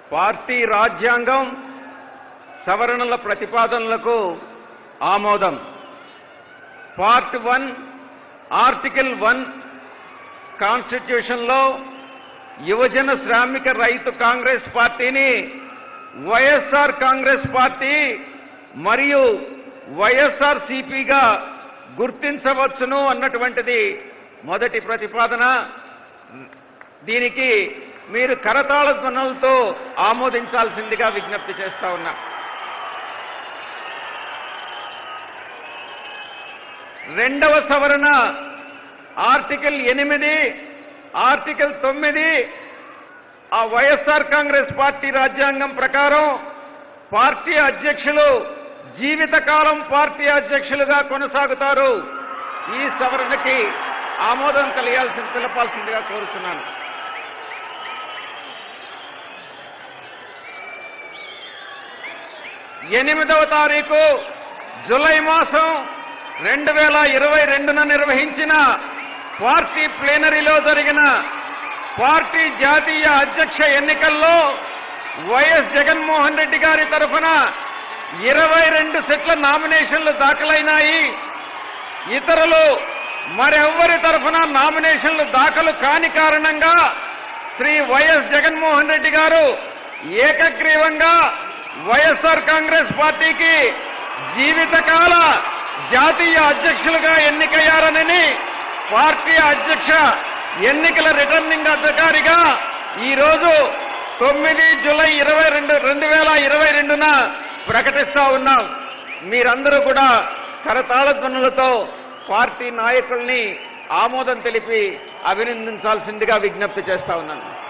party రాజ్యాంగం సవరణల ప్రతిపాదనలకు ఆమోదం part one article one కాన్స్టిట్యూషన్లో యువజన శ్రామిక రైతు కాంగ్రెస్ పార్టీని వైఎస్ఆర్ కాంగ్రెస్ పార్టీ మరియు వైఎస్ఆర్ సిపిగా గుర్తించవచ్చును అన్నటువంటిది మొదటి ప్రతిపాదన దీనికి మీరు కరతాళ ధ్వనులతో ఆమోదించాల్సిందిగా విజ్ఞప్తి చేస్తా ఉన్నా రెండవ సవరణ ఆర్టికల్ ఎనిమిది ఆర్టికల్ తొమ్మిది ఆ వైఎస్ఆర్ కాంగ్రెస్ పార్టీ రాజ్యాంగం ప్రకారం పార్టీ అధ్యక్షులు జీవితకాలం పార్టీ అధ్యక్షులుగా కొనసాగుతారు ఈ సవరణకి ఆమోదం కలిగాల్సిన తెలపాల్సిందిగా కోరుతున్నాను ఎనిమిదవ తారీఖు జులై మాసం రెండు వేల ఇరవై రెండున నిర్వహించిన పార్టీ ప్లేనరీలో జరిగిన పార్టీ జాతీయ అధ్యక్ష ఎన్నికల్లో వైఎస్ జగన్మోహన్ రెడ్డి గారి తరఫున ఇరవై రెండు సెట్ల నామినేషన్లు దాఖలైనాయి ఇతరులు మరెవ్వరి తరఫున నామినేషన్లు దాఖలు కాని కారణంగా శ్రీ వైఎస్ జగన్మోహన్ రెడ్డి గారు ఏకగ్రీవంగా వైఎస్ఆర్ కాంగ్రెస్ పార్టీకి జీవితకాల జాతీయ అధ్యక్షులుగా ఎన్నికయ్యారనని పార్టీ అధ్యక్ష ఎన్నికల రిటర్నింగ్ అధికారిగా ఈ రోజు తొమ్మిది జూలై ఇరవై రెండు రెండు వేల ఇరవై రెండున ప్రకటిస్తా ఉన్నాం మీరందరూ కూడా కరతాళ ధ్వనులతో పార్టీ నాయకుల్ని ఆమోదం తెలిపి అభినందించాల్సిందిగా విజ్ఞప్తి చేస్తా ఉన్నాను